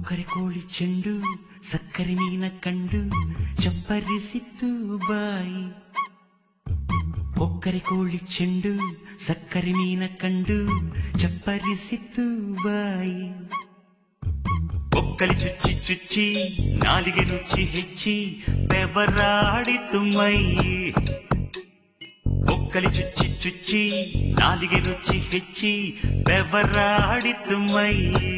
ಕೊಕ್ಕರೆ ಕೋಳಿ ಚೆಂಡು ಸಕ್ಕರೆ ಮೀನ ಕಂಡು ಚಪ್ಪರಿಸಿತ್ತು ಬಾಯಿ ಕೊಕ್ಕರೆ ಕೋಳಿ ಚೆಂಡು ಸಕ್ಕರೆ ಮೀನ ಕಂಡು ಚಪ್ಪರಿಸಿತ್ತು ಬಾಯಿ ಕೊಕ್ಕಲಿ ಚುಚ್ಚಿ ಚುಚ್ಚಿ ನಾಲಿಗೆ ರುಚಿ ಹೆಚ್ಚಿ ಬೆವರಾಡಿತು ಮೈ ಕೊಕ್ಕಲಿ ಚುಚ್ಚಿ ಚುಚ್ಚಿ ನಾಲಿಗೆ ರುಚಿ ಹೆಚ್ಚಿ ಬೆವರಾಡಿತು ಮೈ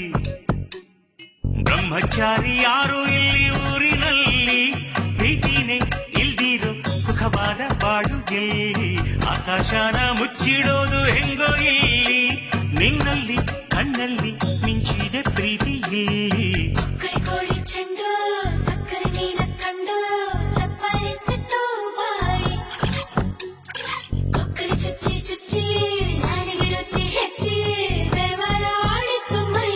ಬ್ರಹ್ಮಚಾರಿ ಯಾರು ಇಲ್ಲಿ ಊರಿನಲ್ಲಿ ಪ್ರೀತಿನೇ ಇಲ್ದಿರೋ ಸುಖವಾದ ಬಾಳು ಎಲ್ಲಿ ಆಕಾಶನ ಮುಚ್ಚಿಡೋದು ಹೆಂಗೋ ಇಲ್ಲಿ ನಿನ್ನಲ್ಲಿ ಕಣ್ಣಲ್ಲಿ ಮಿಂಚಿದೆ ಪ್ರೀತಿ ಇಲ್ಲಿ ಕೈಕೋಳಿ ಚೆಂಡು ಸಕ್ಕರೆ ನೀನ ಕಂಡು ಚಪ್ಪರಿಸಿತ್ತು ಬಾಯಿ ಕೊಕ್ಕಲಿ ಚುಚ್ಚಿ ಚುಚ್ಚಿ ನಾಲಿಗೆ ರುಚಿ ಹೆಚ್ಚಿ ಬೆವರಾಡಿತ್ತು ಮೈ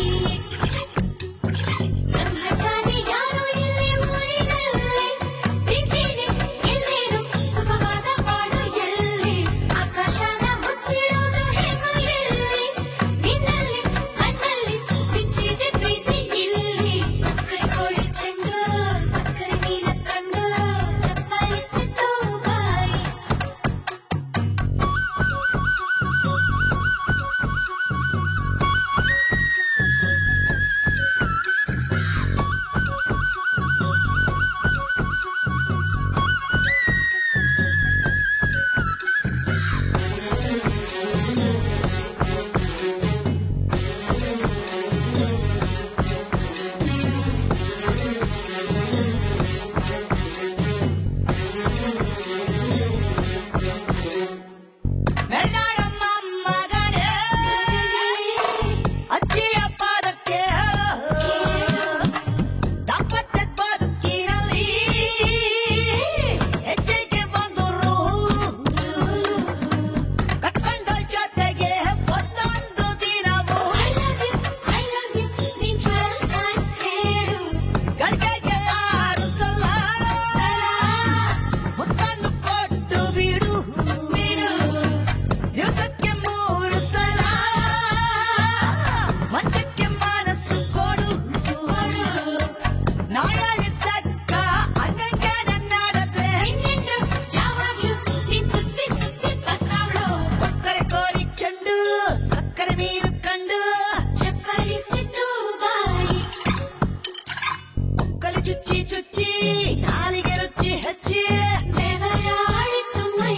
ಬ್ರಹ್ಮಚಾರಿ ಯಾರು ಇಲ್ಲಿ ಊರಿನಲ್ಲಿ ಪ್ರೀತಿಗೆ ಎಲ್ಲಿರು ಸುಖವಾದ ಬಾಳು ಎಲ್ಲಿ ಆಕಾಶನ ಮುಚ್ಚಿಡೋದು ಹೇಗೋ ಎಲ್ಲಿ ನಿನ್ನಲ್ಲಿ ಕಣ್ಣಲ್ಲಿ ಮಿಂಚಿದೆ ಪ್ರೀತಿ ಇಲ್ಲಿ ಕೈಕೋಳಿ ಚೆಂಡು ಸಕ್ಕರೆ ನೀನ ಕಂಡು ಚಪ್ಪರಿಸಿತ್ತು ಬಾಯಿ ಮೆಲ್ಲಾಡಮ್ಮ ಮಗನೇ ಅಜ್ಜಿಯ ಪಾದಕ್ಕೆ ದಾಂಪತ್ಯ ಬದುಕಿನಲ್ಲಿ ಹೆಜ್ಜೆಗೆ ಬಂದರು ಕಟ್ಕೊಂಡ ಜೊತೆಗೆ ಒಂದೊಂದು ದಿನವು I love you, I love you, ನೀನ್ 12 times ಹೇಳು ಗಳಿಗೆಗೆ ಆರು ಸಲ ಮುತ್ತನ್ನು ಕೊಟ್ಟು ಬಿಡು ಬಿಡು ದಿವಸಕ್ಕೆ ಮೂರು ಸಲ ಮಂಚಕ್ಕೆ ಮನಸ್ಸು ಕೊಡು ಕೊಡು ನಾಯಳಿದ್ದಕ್ಕ ಅಂಗಕ್ಕೆ ನನ್ನಾಡದೆ ನಿನ್ನೆಂದ್ರು ಯಾವಾಗ್ಲೂ ನೀನ್ ಸುತ್ತಿ ಸುತ್ತಿ ಬರ್ತಾವ್ಳು ಕೊಕ್ಕರೆ ಕೋಳಿ ಚೆಂಡು ಸಕ್ಕರೆ ನೀರು ಕಂಡು ಚಪ್ಪರಿಸಿದ್ದು ಬಾಯಿ ಒಕ್ಕಲಿ ಚುಚ್ಚಿ ಚುಚ್ಚಿ ನಾಲಿಗೆ ರುಚಿ ಹಚ್ಚಿ ಬೆವರಾಡಿತು ಮೈ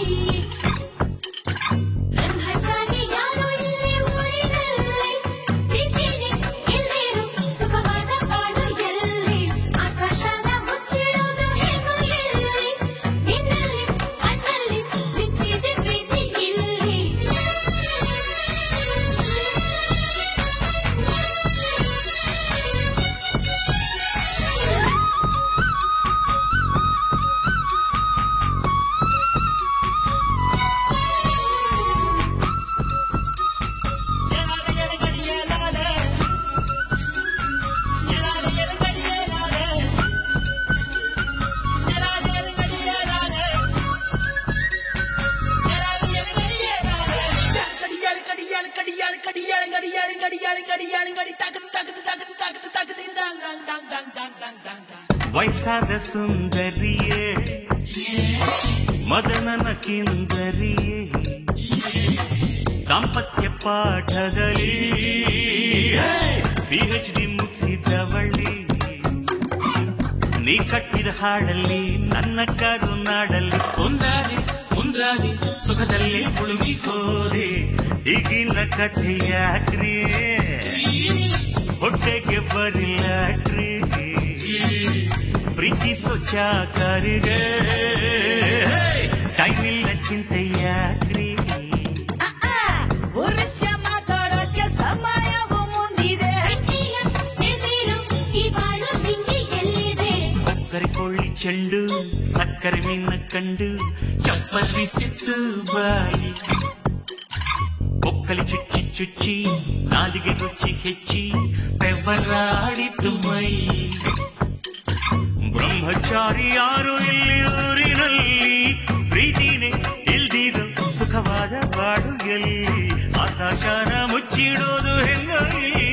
ಬ್ರಹ್ಮಚಾರಿ ಯಾರು ಇಲ್ಲಿ ಊರಿನಲ್ಲಿ ಪ್ರೀತಿನೇ ಇಲ್ಲಿರು ಸುಖವಾದ ಬಾಳು ಎಲ್ಲಿ ಆಕಾಶನ ಮುಚ್ಚಿಡೋದು ಹೇಗೋ ಎಲ್ಲಿ ನಿನ್ನಲ್ಲಿ ಕಣ್ಣಲ್ಲಿ ಮಿಂಚಿದೆ ಪ್ರೀತಿ ಇಲ್ಲಿ ವಯಸ್ಸಾದ ಸುಂದರಿಯೇ ಮದನನ ಕಿಂದರಿಯೇ ದಾಂಪತ್ಯ ಪಾಠದಲ್ಲಿ ಪಿ ಎಚ್ ಡಿ ಮುಗಿಸಿದವಳಿ ನೀ ಕಟ್ಟಿದ ಹಾಡಲ್ಲಿ ನನ್ನ ಕರುನಾಡಲ್ಲಿ ಒಂದಾದೆ ಒಂದಾದೆ ಸುಖದಲ್ಲಿ ಮುಳುಗಿ ಹೋದೆ ಈಗಿನ ಕಥೆ ಯಾಕ್ರಿ ಹೊಟ್ಟೆಗೆ ಬರಿಲ್ಲಾಟ್ರಿ ಪ್ರೀತಿಸೋ ಚಾಕರಿಗೆ ಟೈಮಿಲ್ಲ ಚಿಂತೆ ಯಾಕ್ರಿ ಉರ್ಸ್ಯ ಮಾತಾಡೋಕೆ ಸಮಯವು ಮುಂದಿದೆ ಗಟ್ಟಿಯ ಸೇರಿರು ಈ ಬಾಳು ನಿಂಗೆ ಎಲ್ಲಿದೆ ಕೊಕ್ಕರೆ ಕೊಳ್ಳಿ ಚೆಂಡು ಸಕ್ಕರೆ ಮೀನ ಕಂಡು ಚಪ್ಪರಿಸಿತ್ತು ಬಾಯಿ ಕೊಕ್ಕಲಿ ಚುಚ್ಚಿ ಚುಚ್ಚಿ ನಾಲಿಗೆ ರುಚಿ ಹೆಚ್ಚಿ ಬೆವರಾಡಿತು ಮೈ ಬ್ರಹ್ಮಚಾರಿ ಯಾರು ಇಲ್ಲಿ ಊರಿನಲ್ಲಿ ಪ್ರೀತಿನೇ ಇಲ್ದಿರೋ ಸುಖವಾದ ಬಾಡು ಎಲ್ಲಿ ಆಕಾಶನ ಮುಚ್ಚಿಡೋದು ಹೆಂಗ ಇಲ್ಲಿ